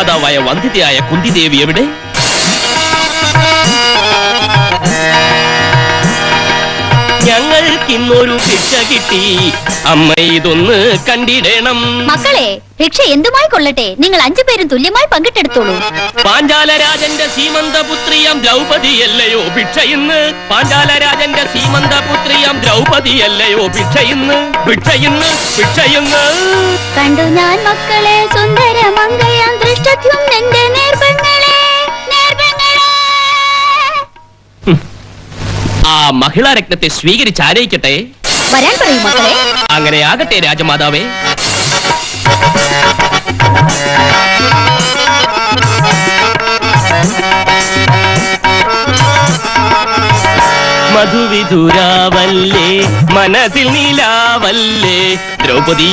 രാജമാതാവായ വന്ധ്യതയായ കുന്തിദേവി എവിടെ ഞങ്ങൾക്കിന്നൊരു ഭിക്ഷ കിട്ടി അമ്മ ഇതൊന്ന് കണ്ടിടണം മക്കളെ ഭിക്ഷ എന്തുമായി കൊള്ളട്ടെ നിങ്ങൾ അഞ്ചു പേരും തുല്യമായി പങ്കിട്ടെടുത്തോളൂ പാഞ്ചാലരാജന്റെ സീമന്തപുത്രിയാം ദ്രൗപതിയല്ലയോ ഭിക്ഷ ഇന്ന് പാഞ്ചാലരാജന്റെ സീമന്തപുത്രിയാം ദ്രൗപതിയല്ലയോ ഭിക്ഷ ഇന്ന് ഭിക്ഷ ഇന്ന് ഭിക്ഷ ഇന്ന് കണ്ടു ഞാൻ മക്കളെ സുന്ദര മങ്കയാം ദൃഷ്ടത്വം എന്റെ നേർപ്പങ്ങളെ നേർപ്പങ്ങളെ ആ മഹിളാരത്നത്തെ സ്വീകരിച്ച് ആനയിക്കട്ടെ വരാൻ പറയൂ മക്കളെ അങ്ങനെ ആകട്ടെ രാജമാതാവേ മധുവിധുരാവല്ലേ മനതിൽ നീലാവല്ലേ ദ്രൗപദി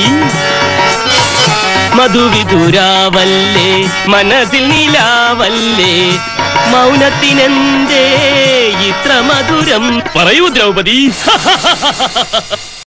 മധുവിധുരാവല്ലേ മനതിൽ നീലാവല്ലേ മൗനത്തിനെന്തേ ഇത്ര മധുരം പറയൂ ദ്രൗപദി